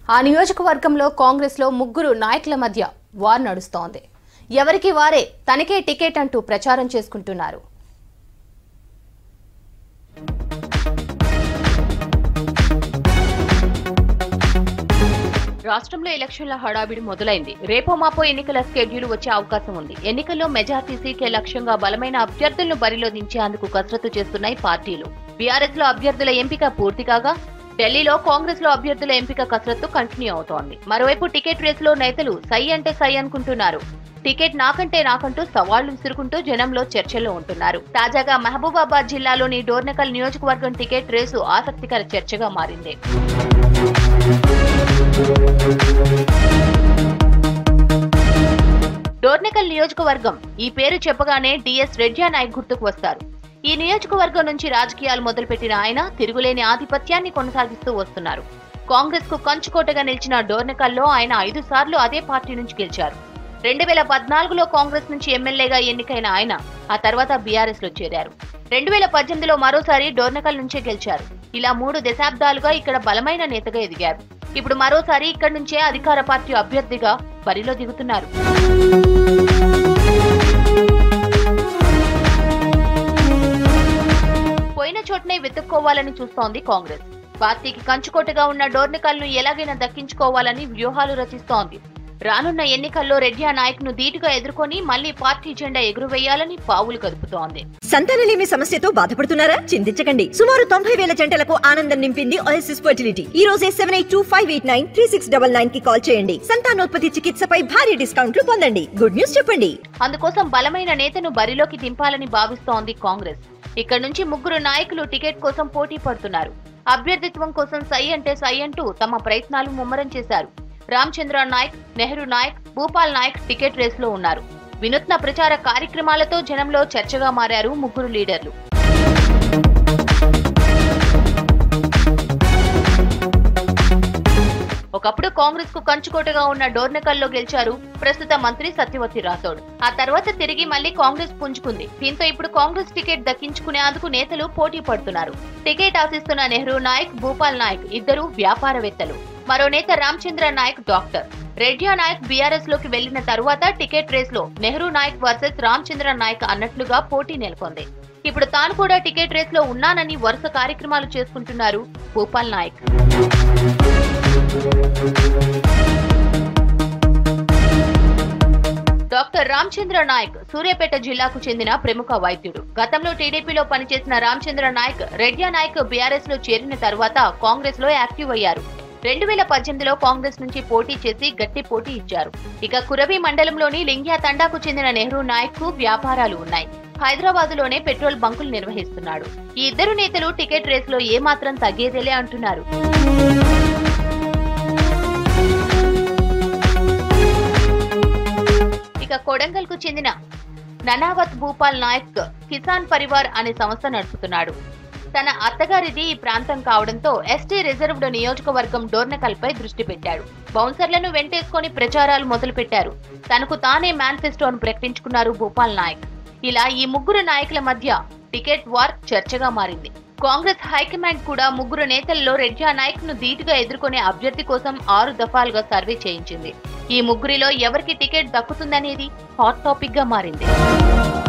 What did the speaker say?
ఆ నియోజకవర్గంలో కాంగ్రెస్లో ముగ్గురు నాయకుల మధ్య వార్ నడుస్తోంది ఎవరికి వారే తనకే టికెట్ అంటూ ప్రచారం చేసుకుంటున్నారు రాష్ట్రంలో ఎలక్షన్ల హడావిడి మొదలైంది రేపో మాపో ఎన్నికల స్కెడ్యూల్ వచ్చే అవకాశం ఉంది ఎన్నికల్లో మెజార్టీ సీట్లే లక్ష్యంగా బలమైన అభ్యర్థులను బరిలో దించేందుకు కసరత్తు చేస్తున్నాయి పార్టీలు బీఆర్ఎస్ లో అభ్యర్థుల ఎంపిక పూర్తి కాగా ఢిల్లీలో కాంగ్రెస్ లో అభ్యర్థుల ఎంపిక కసరత్తు కంటిన్యూ అవుతోంది మరోవైపు టికెట్ రేసులో నేతలు సై అంటే సై అనుకుంటున్నారు టికెట్ నాకంటే నాకంటూ సవాళ్లు విసురుకుంటూ జనంలో చర్చల్లో ఉంటున్నారు తాజాగా మహబూబాబాద్ జిల్లాలోని డోర్నకల్ నియోజకవర్గం టికెట్ రేసు ఆసక్తికర చర్చగా మారింది డోర్నకల్ నియోజకవర్గం ఈ పేరు చెప్పగానే డిఎస్ రెడ్డి నాయక్ గుర్తుకు వస్తారు ఈ నియోజకవర్గం నుంచి రాజకీయాలు మొదలుపెట్టిన ఆయన తిరుగులేని ఆధిపత్యాన్ని కొనసాగిస్తూ వస్తున్నారు కాంగ్రెస్ కు కంచుకోటగా నిలిచిన డోర్నకల్లో ఆయన ఐదు సార్లు అదే పార్టీ నుంచి గెలిచారు రెండు వేల పద్నాలుగులో కాంగ్రెస్ నుంచి ఎమ్మెల్యేగా ఎన్నికైన ఆయన ఆ తర్వాత బీఆర్ఎస్ లో చేరారు రెండు వేల పద్దెనిమిదిలో మరోసారి డోర్నకల్ నుంచే గెలిచారు ఇలా మూడు దశాబ్దాలుగా ఇక్కడ బలమైన నేతగా ఎదిగారు ఇప్పుడు మరోసారి ఇక్కడి నుంచే అధికార పార్టీ అభ్యర్థిగా బరిలో దిగుతున్నారు పోయిన చోటనే వెతుక్కోవాలని చూస్తోంది కాంగ్రెస్ పార్టీకి కంచుకోటగా ఉన్న డోర్నికల్ను ఎలాగైనా దక్కించుకోవాలని వ్యూహాలు రచిస్తోంది రానున్న ఎన్నికల్లో రెడ్డి నాయక్ ను ధీటుగా ఎదుర్కొని మళ్లీ పార్టీ జెండా ఎగురవేయాలని పావులు కదుపుతోంది సంతానలేమి సమస్యతో బాధపడుతున్నారా చింతించకండి సుమారు తొంభై వేల జంటలకు ఆనందం నింపింది ఓఎస్ఎస్ ఫర్టిలిటీ ఈ రోజే seven eight two five eight nine three six double nine కి కాల్ చేయండి సంతానోత్పత్తి చికిత్సపై భారీ డిస్కౌంట్లు పొందండి గుడ్ న్యూస్ చెప్పండి అందుకోసం బలమైన నేతను బరిలోకి దింపాలని భావిస్తోంది కాంగ్రెస్ ఇక్కడ నుంచి ముగ్గురు నాయకులు టికెట్ కోసం పోటీ పడుతున్నారు అభ్యర్థిత్వం కోసం సై అంటే సై అంటూ తమ ప్రయత్నాలు ముమ్మరం చేశారు రామచంద్ర నాయక్ నెహ్రూ నాయక్ భూపాల్ నాయక్ టికెట్ రేసులో ఉన్నారు వినూత్న ప్రచార కార్యక్రమాలతో జనంలో చర్చగా మారారు ముగ్గురు లీడర్లు ఒకప్పుడు కాంగ్రెస్ కు కంచుకోటగా ఉన్న డోర్నకల్లో గెలిచారు ప్రస్తుత మంత్రి సత్యవతి రాథోడ్ ఆ తర్వాత తిరిగి మళ్లీ కాంగ్రెస్ పుంజుకుంది దీంతో ఇప్పుడు కాంగ్రెస్ టికెట్ దక్కించుకునేందుకు నేతలు పోటీ పడుతున్నారు టికెట్ ఆశిస్తున్న నెహ్రూ నాయక్ భూపాల్ నాయక్ ఇద్దరు వ్యాపారవేత్తలు మరో నేత రామచంద్ర నాయక్ డాక్టర్ రెడ్డి నాయక్ బీఆర్ఎస్ లోకి వెళ్లిన తరువాత టికెట్ రేస్ లో నెహ్రూ నాయక్ వర్సెస్ రామచంద్ర నాయక్ అన్నట్లుగా పోటీ నెలకొంది ఇప్పుడు తాను కూడా టికెట్ రేస్ లో ఉన్నానని వరుస కార్యక్రమాలు చేసుకుంటున్నారు భూపాల్ నాయక్ డాక్టర్ రామచంద్ర నాయక్ సూర్యాపేట జిల్లాకు చెందిన ప్రముఖ వైద్యుడు గతంలో టీడీపీలో పనిచేసిన రామచంద్ర నాయక్ రెడ్డి నాయక్ బీఆర్ఎస్ లో చేరిన తర్వాత కాంగ్రెస్ లో యాక్టివ్ అయ్యారు రెండు వేల పద్దెనిమిదిలో కాంగ్రెస్ నుంచి పోటీ చేసి గట్టి పోటీ ఇచ్చారు ఇక కురవి మండలంలోని లింగ్యా తండాకు చెందిన నెహ్రూ నాయక్ కు వ్యాపారాలు ఉన్నాయి హైదరాబాద్ లోనే పెట్రోల్ బంకులు నిర్వహిస్తున్నాడు ఈ ఇద్దరు నేతలు టికెట్ రేస్ లో ఏమాత్రం తగ్గేదేలే అంటున్నారు ఇక కొడంగల్ కు చెందిన ననావత్ భూపాల్ నాయక్ కిసాన్ పరివార్ అనే సంస్థ నడుపుతున్నాడు తన అత్తగారిది ఈ ప్రాంతం కావడంతో ఎస్టీ రిజర్వ్డ్ నియోజకవర్గం డోర్నకల్ పై దృష్టి పెట్టాడు బౌన్సర్లను వెంటేసుకొని ప్రచారాలు మొదలుపెట్టారు తనకు తానే మేనిఫెస్టోను ప్రకటించుకున్నారు భూపాల్ నాయక్ ఇలా ఈ ముగ్గురు నాయకుల మధ్య టికెట్ వార్ చర్చగా మారింది కాంగ్రెస్ హైకమాండ్ కూడా ముగ్గురు నేతల్లో రెడ్జా నాయక్ ను ధీటుగా ఎదుర్కొనే అభ్యర్థి కోసం ఆరు దఫాలుగా సర్వే చేయించింది ఈ ముగ్గురిలో ఎవరికి టికెట్ దక్కుతుందనేది హాట్ టాపిక్ గా మారింది